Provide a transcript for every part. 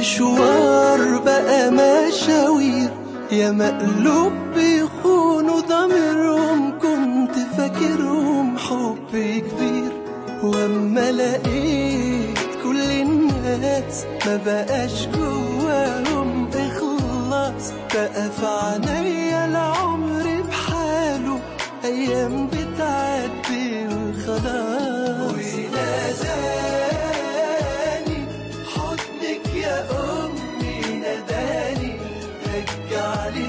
المشوار بقى مشاوير يا مقلوب بيخونوا ضميرهم كنت فاكرهم حب كبير واما لقيت كل الناس ما بقاش جواهم اخلاص بقى في عينيا العمر بحاله ايام بتعدي وخلاص وناداني حضنك يا امي ناداني رجعلي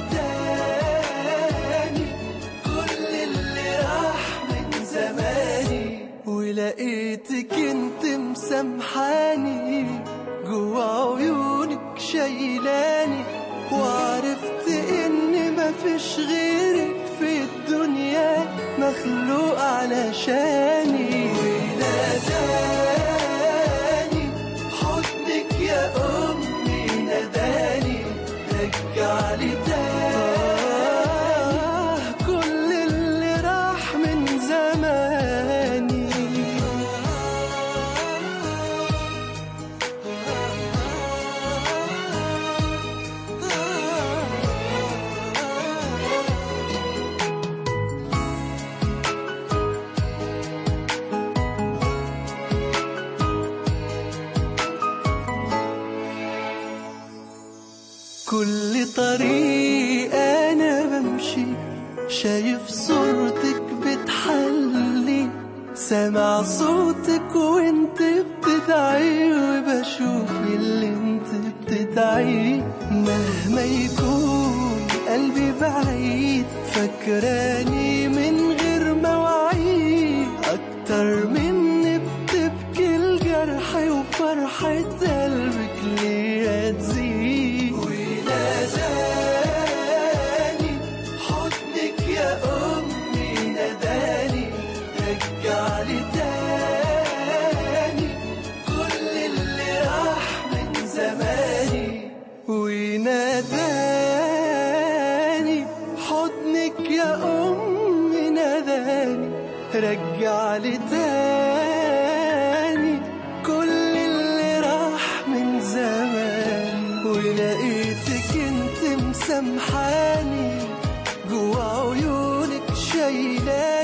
تاني كل اللي راح من زماني ولقيتك انت مسامحاني جوا عيونك شايلاني وعرفت ان مفيش غيرك في الدنيا مخلوق علشاني وناداني حضنك يا امي ناداني رجعلي تاني كل اللي راح من زماني كل طريق انا بمشي شايف صورتك بتحلي سامع صوتك وانت بتدعي وبشوف اللي انت بتدعيه مهما يكون قلبي بعيد فاكراني من غير مواعيد اكتر مني بتبكي الجرح وفرحة قلبك ليا تزيد وناداني حضنك يا امي ناداني رجعلي تاني كل اللي راح من زماني وناداني حضنك يا امي ناداني رجعلي تاني كل اللي راح من زمان ولقيتك انت مسامحاني جوا عيونك شايلاني